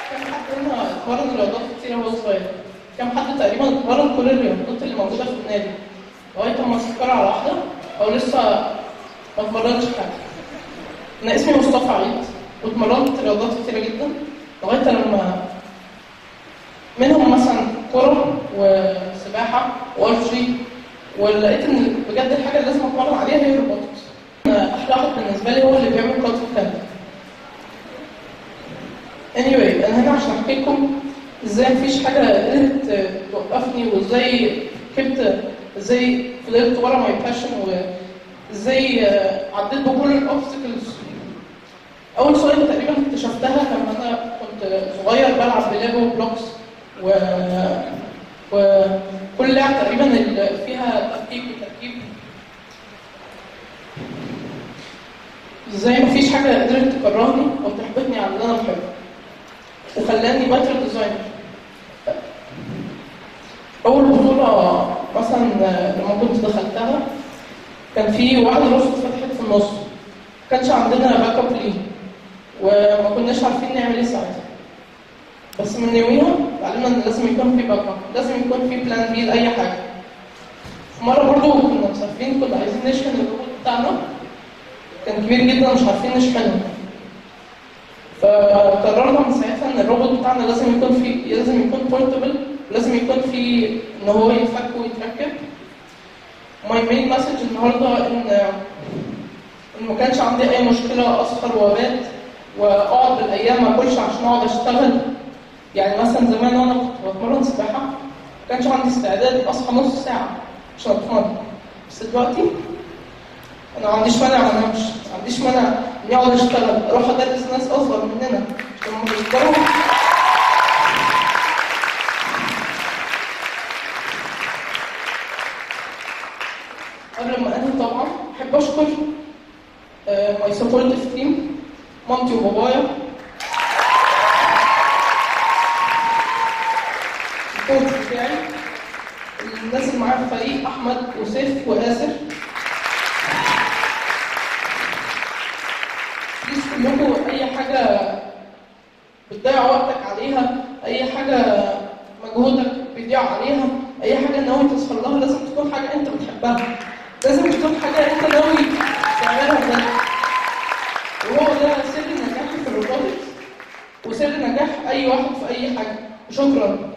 كم حد هنا اتمرن رياضات كتير وهو صغير؟ كم حد تقريبا اتمرن كل الرياضات اللي موجودة في النادي؟ لغاية ما استقر على واحدة أو لسه ما اتمرنش حاجة. أنا اسمي مصطفى عيد واتمرنت رياضات كتيرة جدا لغاية لما منهم مثلا كرة وسباحة وارشي ولقيت ان بجد الحاجة اللي لازم اتمرن عليها هي الروبوتكس. أحلى واحد بالنسبة لي هو اللي بيعمل كات كامل. anyway انا هنا عشان احكي لكم ازاي مفيش حاجه قدرت توقفني وازاي كنت ازاي فضلت ورا ماي باشن وازاي عديت بكل الاوبستكلز اول سؤال تقريبا اكتشفتها لما انا كنت صغير بلعب بليجو بلوكس و وكل لعبه تقريبا اللي فيها تركيب وتركيب ازاي مفيش حاجه قدرت تكرهني او تحبطني على اللي انا بحبه وخلاني باتر ديزاينر اول بطوله مثلا لما كنت دخلتها كان في واحده رصد فتحت في النص ما كانش عندنا باك اب ليه وما كناش عارفين نعمل ايه ساعتها بس من يوميها اتعلمنا ان لازم يكون في باك اب لازم يكون في بلان بي لاي حاجه في مره برضه كنا مسافرين كنا عايزين نشحن الروبوت بتاعنا كان كبير جدا مش عارفين نشحنه فقررنا من ساعتها ان الروبوت بتاعنا لازم يكون في لازم يكون بورتبل لازم يكون في ان هو ينفك ويتركب ماي مين مسج النهارده ان ان ما كانش عندي اي مشكله اسهر وابات واقعد بالايام ما اكلش عشان اقعد اشتغل يعني مثلا زمان وانا كنت بتمرن سباحه ما كانش عندي استعداد اصحى نص ساعه عشان اتمرن بس دلوقتي انا ما عنديش مانع ما انامش ما عنديش مانع اني اقعد اشتغل اروح ادرس ناس اصغر مننا عشان هم بيكبروا قبل ما انهي طبعا احب اشكر ماي سبورتيف تيم مامتي وبابايا الكوتش بتاعي الناس اللي معايا في الفريق احمد وسيف واسر بليز كلكم اي حاجه بتضيع وقتك عليها اي حاجه مجهودك بيضيع عليها اي حاجه ناوي توصل لها لازم تكون حاجه انت بتحبها لازم تكون حاجه انت ناوي تعملها بجد وهو ده سر نجاحي في الروبوتكس وسر نجاح اي واحد في اي حاجه وشكرا